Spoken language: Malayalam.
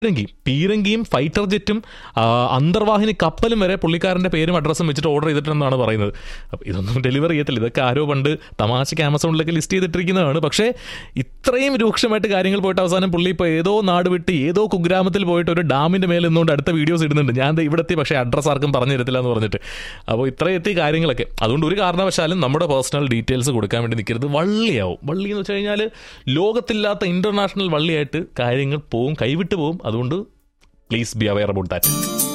പീരങ്കി പീരങ്കിയും ഫൈറ്റർ ജെറ്റും ആ, അന്തർവാഹിനി കപ്പലും വരെ പുള്ളിക്കാരന്റെ പേരും അഡ്രസ്സും വെച്ചിട്ട് ഓർഡർ ചെയ്തിട്ടുണ്ടെന്നാണ് പറയുന്നത് അപ്പോൾ ഇതൊന്നും ഡെലിവറി ചെയ്യത്തില്ല ഇതൊക്കെ ആരോ പണ്ട് തമാശയ്ക്ക് ആമസോണിലൊക്കെ ലിസ്റ്റ് ചെയ്തിട്ടിരിക്കുന്നതാണ് പക്ഷേ ഇത്രയും രൂക്ഷമായിട്ട് കാര്യങ്ങൾ പോയിട്ട് അവസാനം പുള്ളി ഇപ്പോൾ ഏതോ നാട് വിട്ട് ഏതോ കുഗ്രാമത്തിൽ പോയിട്ട് ഒരു ഡാമിന്റെ മേലെ നിന്നുകൊണ്ട് അടുത്ത വീഡിയോസ് ഇടുന്നുണ്ട് ഞാൻ ദേ ഇവിടെ എത്തി പക്ഷേ അഡ്രസ്സ് ആർക്കും പറഞ്ഞു തരത്തില്ല എന്ന് പറഞ്ഞിട്ട് അപ്പോൾ ഇത്രയും എത്തി കാര്യങ്ങളൊക്കെ അതുകൊണ്ട് ഒരു കാരണവശാലും നമ്മുടെ പേഴ്സണൽ ഡീറ്റെയിൽസ് കൊടുക്കാൻ വേണ്ടി നിൽക്കരുത് വള്ളിയാവും വള്ളി എന്ന് വെച്ച് കഴിഞ്ഞാൽ ലോകത്തില്ലാത്ത ഇന്റർനാഷണൽ വള്ളിയായിട്ട് കാര്യങ്ങൾ പോവും കൈവിട്ട് പോവും അതുകൊണ്ട് please be aware about that